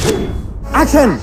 Action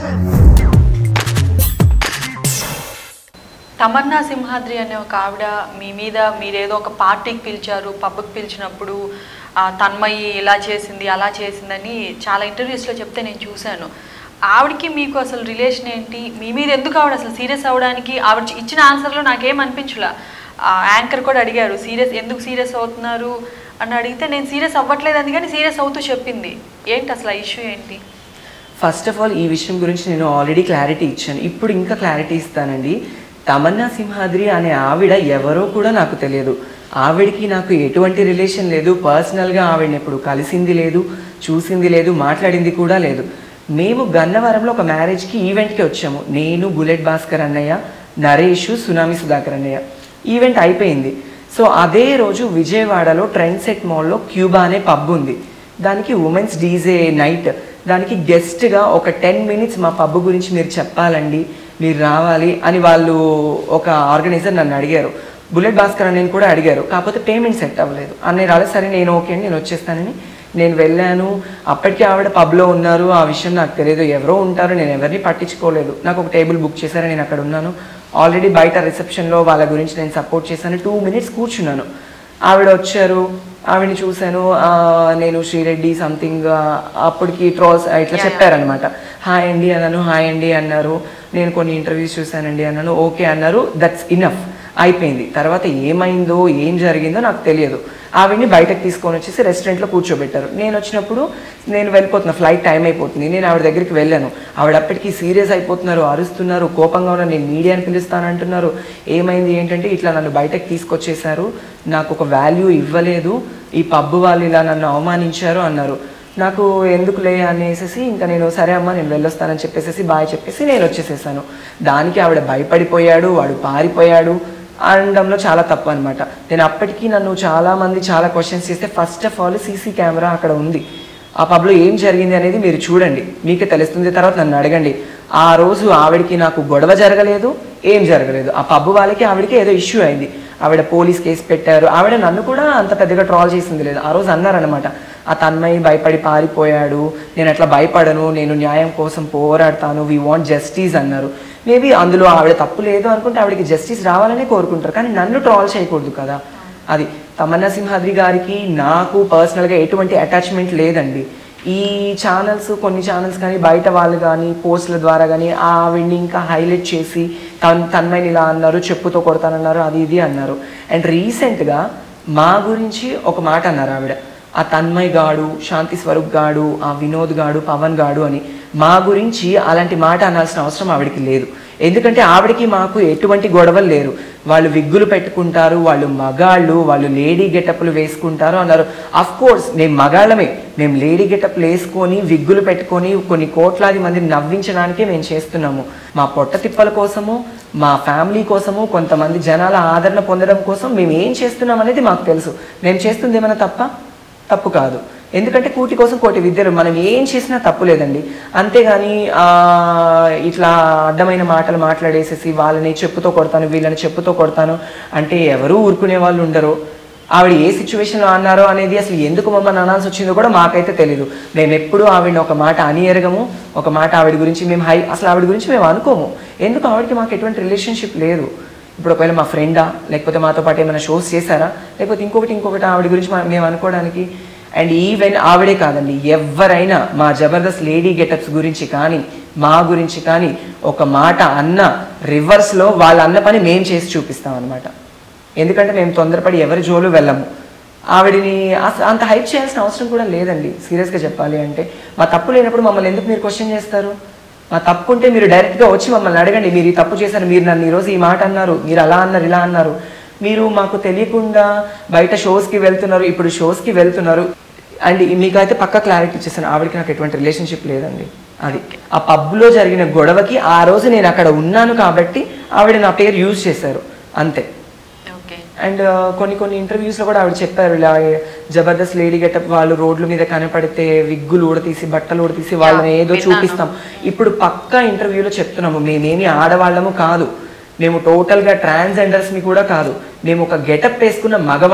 Tamannaah Simhadri అనే ఒక ఆవిడ మీ మీద మీరేదో ఒక పార్టీకి పిలిచారు పబ్కి పిలిచినప్పుడు ఆ, తన్మయి ఇలా చేసింది అలా చేసిందని చాలా ఇంటర్వ్యూస్లో చెప్తే నేను చూశాను ఆవిడకి మీకు అసలు రిలేషన్ ఏంటి మీ మీద ఎందుకు ఆవిడ అసలు సీరియస్ అవ్వడానికి ఆవిడ ఇచ్చిన ఆన్సర్లో నాకేం అనిపించలా యాంకర్ కూడా అడిగారు సీరియస్ ఎందుకు సీరియస్ అవుతున్నారు అని అడిగితే నేను సీరియస్ అవ్వట్లేదు అని కానీ సీరియస్ అవుతూ చెప్పింది ఏంటి అసలు ఆ ఇష్యూ ఏంటి ఫస్ట్ ఆఫ్ ఆల్ ఈ విషయం గురించి నేను ఆల్రెడీ క్లారిటీ ఇచ్చాను ఇప్పుడు ఇంకా క్లారిటీ ఇస్తానండి తమన్నా సింహాద్రి అనే ఆవిడ ఎవరో కూడా నాకు తెలియదు ఆవిడకి నాకు ఎటువంటి రిలేషన్ లేదు పర్సనల్గా ఆవిడని ఎప్పుడు కలిసింది లేదు చూసింది లేదు మాట్లాడింది కూడా లేదు మేము గన్నవరంలో ఒక మ్యారేజ్కి ఈవెంట్కి వచ్చాము నేను బుల్లెట్ భాస్కర్ అన్నయ్య నరేష్ సునామి సుధాకర్ అన్నయ్య ఈవెంట్ అయిపోయింది సో అదే రోజు విజయవాడలో ట్రెండ్ సెట్ మాల్లో క్యూబా అనే పబ్ ఉంది దానికి ఉమెన్స్ డీజే నైట్ దానికి గెస్ట్గా ఒక టెన్ మినిట్స్ మా పబ్ గురించి మీరు చెప్పాలండి మీరు రావాలి అని వాళ్ళు ఒక ఆర్గనైజర్ నన్ను అడిగారు బుల్లెట్ భాస్కర్ అని కూడా అడిగారు కాకపోతే పేమెంట్ సెట్ అవ్వలేదు అన్నీ రాలేదు సరే నేను ఓకే అండి నేను వచ్చేస్తానని నేను వెళ్ళాను అప్పటికి ఆవిడ పబ్లో ఉన్నారు ఆ విషయం నాకు తెలియదు ఎవరో ఉంటారు నేను ఎవరిని పట్టించుకోలేదు నాకు ఒక టేబుల్ బుక్ చేశారు నేను అక్కడ ఉన్నాను ఆల్రెడీ బయట రిసెప్షన్లో వాళ్ళ గురించి నేను సపోర్ట్ చేశాను టూ మినిట్స్ కూర్చున్నాను ఆవిడ వచ్చారు ఆవిడని చూశాను ఆ, నేను శ్రీరెడ్డి సంథింగ్ అప్పటికి ట్రోల్స్ ఇట్లా చెప్పారనమాట హాయ్ అండి అన్నాను హాయ్ అండి అన్నారు నేను కొన్ని ఇంటర్వ్యూస్ చూశానండి అన్నాను ఓకే అన్నారు దట్స్ ఇనఫ్ అయిపోయింది తర్వాత ఏమైందో ఏం జరిగిందో నాకు తెలియదు ఆవిడ్ని బయటకు తీసుకొని వచ్చేసి రెస్టారెంట్లో కూర్చోబెట్టారు నేను వచ్చినప్పుడు నేను వెళ్ళిపోతున్నా ఫ్లైట్ టైం అయిపోతుంది నేను ఆవిడ దగ్గరికి వెళ్ళాను ఆవిడ అప్పటికి సీరియస్ అయిపోతున్నారు అరుస్తున్నారు కోపంగా ఉన్నారు నేను మీడియాని పిలుస్తానంటున్నారు ఏమైంది ఏంటంటే ఇట్లా నన్ను బయటకు తీసుకొచ్చేసారు నాకు ఒక వాల్యూ ఇవ్వలేదు ఈ పబ్బు వాళ్ళు ఇలా నన్ను అవమానించారు అన్నారు నాకు ఎందుకులే అనేసి ఇంకా నేను సరే అమ్మా నేను వెళ్ళొస్తానని చెప్పేసి బాయ్ చెప్పేసి నేను వచ్చేసేసాను దానికి ఆవిడ భయపడిపోయాడు వాడు పారిపోయాడు అనడంలో చాలా తప్పు అనమాట నేను అప్పటికి నన్ను చాలా మంది చాలా క్వశ్చన్స్ చేస్తే first of all CC camera అక్కడ ఉంది ఆ పబ్లో ఏం జరిగింది అనేది మీరు చూడండి మీకే తెలుస్తుంది తర్వాత నన్ను అడగండి ఆ రోజు ఆవిడకి నాకు గొడవ జరగలేదు ఏం జరగలేదు ఆ పబ్బు వాళ్ళకి ఆవిడకి ఏదో ఇష్యూ అయింది ఆవిడ పోలీస్ కేసు పెట్టారు ఆవిడ నన్ను కూడా అంత పెద్దగా ట్రాల్ చేసింది లేదు ఆ రోజు అన్నారనమాట ఆ తన్మయి భయపడి పారిపోయాడు నేను అట్లా భయపడను నేను న్యాయం కోసం పోరాడతాను వీ వాంట్ జస్టిస్ అన్నారు మేబీ అందులో ఆవిడ తప్పు లేదు అనుకుంటే ఆవిడకి జస్టిస్ రావాలనే కోరుకుంటారు కానీ నన్ను ట్రాల్ చేయకూడదు కదా అది తమన్నా సింహాద్రి గారికి నాకు పర్సనల్గా ఎటువంటి అటాచ్మెంట్ లేదండి ఈ ఛానల్స్ కొన్ని ఛానల్స్ కానీ బయట వాళ్ళు కానీ పోస్టుల ద్వారా కానీ ఆవిడ్ని ఇంకా హైలైట్ చేసి తన్ తన్మయిని ఇలా అన్నారు చెప్పుతో కొడతానన్నారు అది ఇది అన్నారు అండ్ రీసెంట్గా మా గురించి ఒక మాట అన్నారు ఆవిడ ఆ తన్మయ్ గాడు శాంతి స్వరూప్ గాడు ఆ వినోద్ గాడు పవన్ గాడు అని మా గురించి అలాంటి మాట అనాల్సిన అవసరం ఆవిడకి లేదు ఎందుకంటే ఆవిడకి మాకు ఎటువంటి గొడవలు లేరు వాళ్ళు విగ్గులు పెట్టుకుంటారు వాళ్ళు మగాళ్ళు వాళ్ళు లేడీ గెటప్లు వేసుకుంటారు అన్నారు అఫ్ కోర్స్ మేము మగాళ్ళమే మేము లేడీ గెటప్లు వేసుకొని విగ్గులు పెట్టుకొని కొన్ని కోట్లాది మందిని నవ్వించడానికే మేము చేస్తున్నాము మా పొట్ట తిప్పల కోసము మా ఫ్యామిలీ కోసము కొంతమంది జనాల ఆదరణ పొందడం కోసం మేము ఏం చేస్తున్నాం అనేది మాకు తెలుసు మేము చేస్తుంది ఏమైనా తప్ప తప్పు కాదు ఎందుకంటే కూటి కోసం కోటి విద్యలు మనం ఏం చేసినా తప్పు లేదండి అంతేగాని ఆ, ఇట్లా అడ్డమైన మాటలు మాట్లాడేసేసి వాళ్ళని చెప్పుతో కొడతాను వీళ్ళని చెప్పుతో కొడతాను అంటే ఎవరూ ఊరుకునే వాళ్ళు ఉండరు ఆవిడ ఏ సిచ్యువేషన్లో అన్నారో అనేది అసలు ఎందుకు మమ్మల్ని అనాల్సి వచ్చిందో కూడా మాకైతే తెలియదు మేము ఎప్పుడూ ఆవిడని ఒక మాట అని ఎరగము ఒక మాట ఆవిడ గురించి మేము హై అసలు ఆవిడ గురించి మేము అనుకోము ఎందుకు ఆవిడకి మాకు ఎటువంటి రిలేషన్షిప్ లేదు ఇప్పుడు ఒకవేళ మా ఫ్రెండా లేకపోతే మాతో పాటు ఏమైనా షోస్ చేశారా లేకపోతే ఇంకొకటి ఇంకొకటి ఆవిడ గురించి మా- మేము అనుకోవడానికి అండ్ ఈవెన్ ఆవిడే కాదండి ఎవరైనా మా జబర్దస్త్ లేడీ గెటప్స్ గురించి కానీ మా గురించి కానీ ఒక మాట అన్న రివర్స్లో వాళ్ళ అన్న పని మేము చేసి చూపిస్తాం అనమాట ఎందుకంటే మేము తొందరపడి ఎవరి జోలు వెళ్ళము ఆవిడని అస- అంత హైప్ చేయాల్సిన అవసరం కూడా లేదండి సీరియస్గా చెప్పాలి అంటే మా తప్పు లేనప్పుడు మమ్మల్ని ఎందుకు మీరు క్వశ్చన్ చేస్తారు మా తప్పు ఉంటే మీరు డైరెక్ట్గా వచ్చి మమ్మల్ని అడగండి మీరు ఈ తప్పు చేశారు మీరు నన్ను ఈరోజు ఈ మాట అన్నారు మీరు అలా అన్నారు ఇలా అన్నారు మీరు మాకు తెలియకుండా బయట షోస్కి వెళ్తున్నారు ఇప్పుడు షోస్కి వెళ్తున్నారు అండ్ మీకైతే పక్క క్లారిటీ ఇచ్చేసాను ఆవిడకి నాకు ఎటువంటి రిలేషన్షిప్ లేదండి అది ఆ పబ్లో జరిగిన గొడవకి ఆ రోజు నేను అక్కడ ఉన్నాను కాబట్టి ఆవిడ నా పేరు యూజ్ చేశారు అంతే ఓకే అండ్ కొన్ని కొన్ని ఇంటర్వ్యూస్లో కూడా ఆవిడ చెప్పారు ఇలా జబర్దస్త్ లేడీ గెటప్ వాళ్ళు రోడ్ల మీద కనపడితే విగ్గులు ఊడతీసి బట్టలు ఊడతీసి వాళ్ళని Yeah, ఏదో విన్నాను. చూపిస్తాం ఇప్పుడు పక్కా ఇంటర్వ్యూలో చెప్తున్నాము మేమేమి ఆడవాళ్ళము కాదు మేము టోటల్గా ట్రాన్స్జెండర్స్ని కూడా కాదు మేము ఒక గెటప్ వేసుకున్న మగవాళ్ళం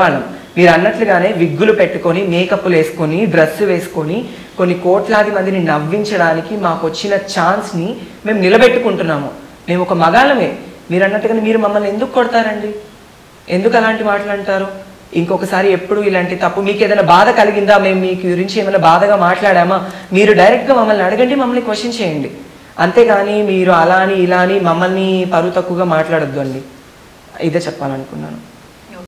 మీరు అన్నట్లుగానే విగ్గులు పెట్టుకొని మేకప్లు వేసుకొని డ్రెస్ వేసుకొని కొన్ని కోట్లాది మందిని నవ్వించడానికి మాకు వచ్చిన ఛాన్స్ని మేము నిలబెట్టుకుంటున్నాము మేము ఒక మగాళ్ళమే మీరు అన్నట్టుగానే మీరు మమ్మల్ని ఎందుకు కొడతారండి ఎందుకు అలాంటి మాటలు అంటారు ఇంకొకసారి ఎప్పుడు ఇలాంటి తప్పు మీకు ఏదైనా బాధ కలిగిందా మేము మీ గురించి ఏమైనా బాధగా మాట్లాడామా మీరు డైరెక్ట్గా మమ్మల్ని అడగండి మమ్మల్ని క్వశ్చన్ చేయండి అంతేగాని మీరు అలా అని ఇలా అని మమ్మల్ని పరువు తక్కువగా మాట్లాడొద్దు అండి ఇదే చెప్పాలనుకున్నాను